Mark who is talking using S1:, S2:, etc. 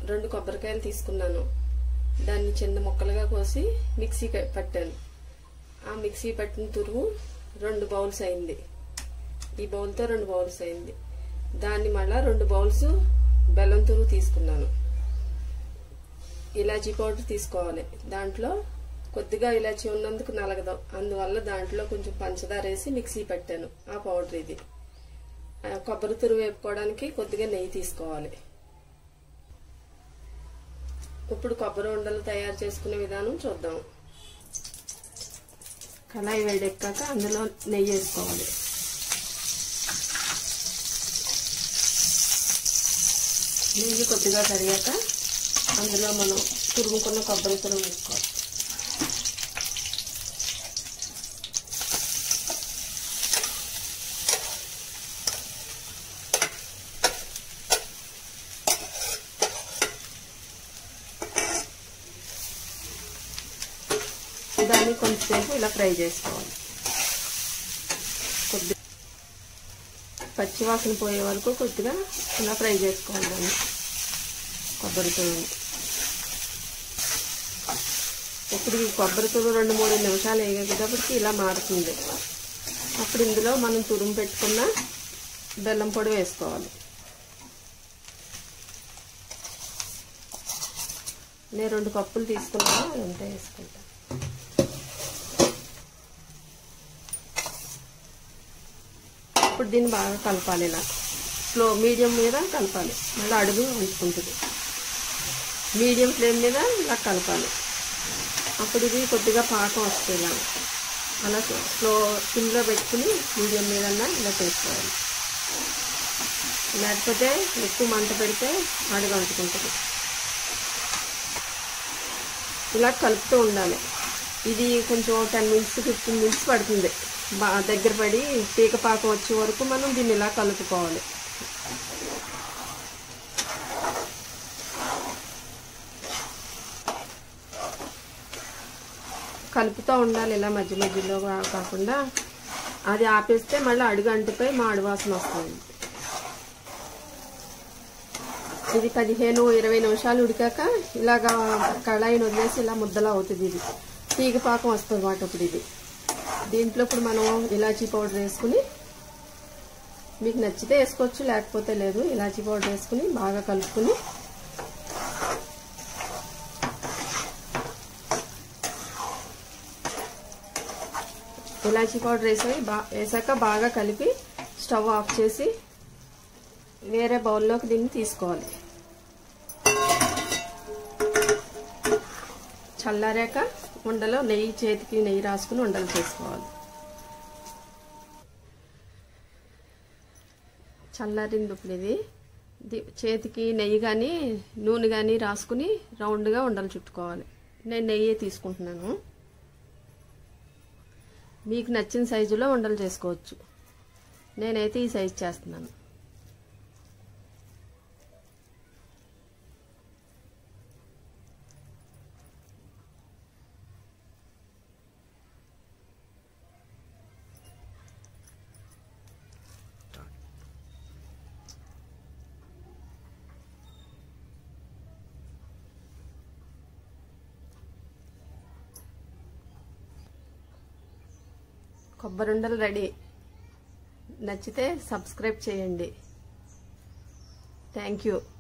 S1: రెండు కొబ్బరికాయలు తీసుకున్నాను దాన్ని చిన్న ముక్కలుగా కోసి మిక్సీ క- పట్టాను ఆ మిక్సీ పట్టిన తురుము రెండు బౌల్స్ అయింది ఈ బౌల్తో రెండు బౌల్స్ అయింది దాన్ని మళ్ళా రెండు బౌల్స్ బెల్లం తురుము తీసుకున్నాను ఇలాచీ పౌడర్ తీసుకోవాలి దాంట్లో కొద్దిగా ఇలాచీ ఉన్నందుకు నలగదు అందువల్ల దాంట్లో కొంచెం పంచదార వేసి మిక్సీ పెట్టాను ఆ పౌడర్ ఇది ఆ కొబ్బరి తురుము వేపుకోవడానికి కొద్దిగా నెయ్యి తీసుకోవాలి ఇప్పుడు కొబ్బరి ఉండలు తయారు చేసుకునే విధానం చూద్దాం కళాయి వేడెక్కాక అందులో నెయ్యి వేసుకోవాలి నెయ్యి కొద్దిగా కరిగాక అందులో మనం తురుముకున్న కొబ్బరి తురుము వేసుకోవాలి దాన్ని కొంచెంసేపు ఇలా ఫ్రై చేసుకోవాలి కొద్ది పచ్చివాసన పోయే వరకు కొద్దిగా ఇలా ఫ్రై చేసుకోవాలి దాన్ని కొబ్బరి తురుము ఇప్పుడు ఈ కొబ్బరి తురుము రెండు మూడు నిమిషాలు వేగేటప్పటికి ఇలా మారుతుంది అప్పుడు ఇందులో మనం తురుము పెట్టుకున్న బెల్లం పొడి వేసుకోవాలి నేను రెండు కప్పులు తీసుకున్నాను అదంతా వేసుకుంటాను ఇప్పుడు దీన్ని బాగా కలపాలి ఇలా స్లో మీడియం మీద కలపాలి మళ్ళీ అడుగు ఉంచుకుంటుంది మీడియం ఫ్లేమ్ మీద ఇలా కలపాలి అప్పుడు ఇది కొద్దిగా పాకం వస్తుంది ఇలా అలా స్లో సిమ్లో పెట్టుకుని మీడియం మీద ఇలా చేసుకోవాలి లేకపోతే ఎక్కువ మంట పెడితే అడుగు అంటుకుంటుంది ఇలా కలుపుతూ ఉండాలి ఇది కొంచెం టెన్ మినిట్స్ ఫిఫ్టీన్ మినిట్స్ పడుతుంది బాగా దగ్గర పడి పీక పాకం వచ్చే వరకు మనం దీన్ని ఇలా కలుపుకోవాలి కలుపుతూ ఉండాలి ఇలా మధ్య మధ్యలో కా- కాకుండా అది ఆపేస్తే మళ్ళీ అడుగు అంటిపై మాడు వాసన వస్తుంది ఇది పదిహేను ఇరవై నిమిషాలు ఉడికాక ఇలాగా కళాయిని వదిలేసి ఇలా ముద్దలా అవుతుంది ఇది తీగ పాకం వస్తుంది అన్నమాట ఇప్పుడు ఇది దీంట్లో ఇప్పుడు మనం ఇలాచీ పౌడర్ వేసుకుని మీకు నచ్చితే వేసుకోవచ్చు లేకపోతే లేదు ఇలాచీ పౌడర్ వేసుకుని బాగా కలుపుకుని ఇలాచీ పౌడర్ వేసి బా వేసాక బాగా కలిపి స్టవ్ ఆఫ్ చేసి వేరే బౌల్లోకి దీన్ని తీసుకోవాలి చల్లారాక ఉండలో నెయ్యి చేతికి నెయ్యి రాసుకుని ఉండలు చేసుకోవాలి చల్లారింది ఇప్పుడు ఇది ది- చేతికి నెయ్యి కానీ నూనె కానీ రాసుకుని రౌండ్గా ఉండలు చుట్టుకోవాలి నేను నెయ్యి తీసుకుంటున్నాను మీకు నచ్చిన సైజులో ఉండలు చేసుకోవచ్చు నేనైతే ఈ సైజు చేస్తున్నాను కొబ్బరి ఉండలు రెడీ నచ్చితే సబ్స్క్రైబ్ చేయండి థ్యాంక్ యూ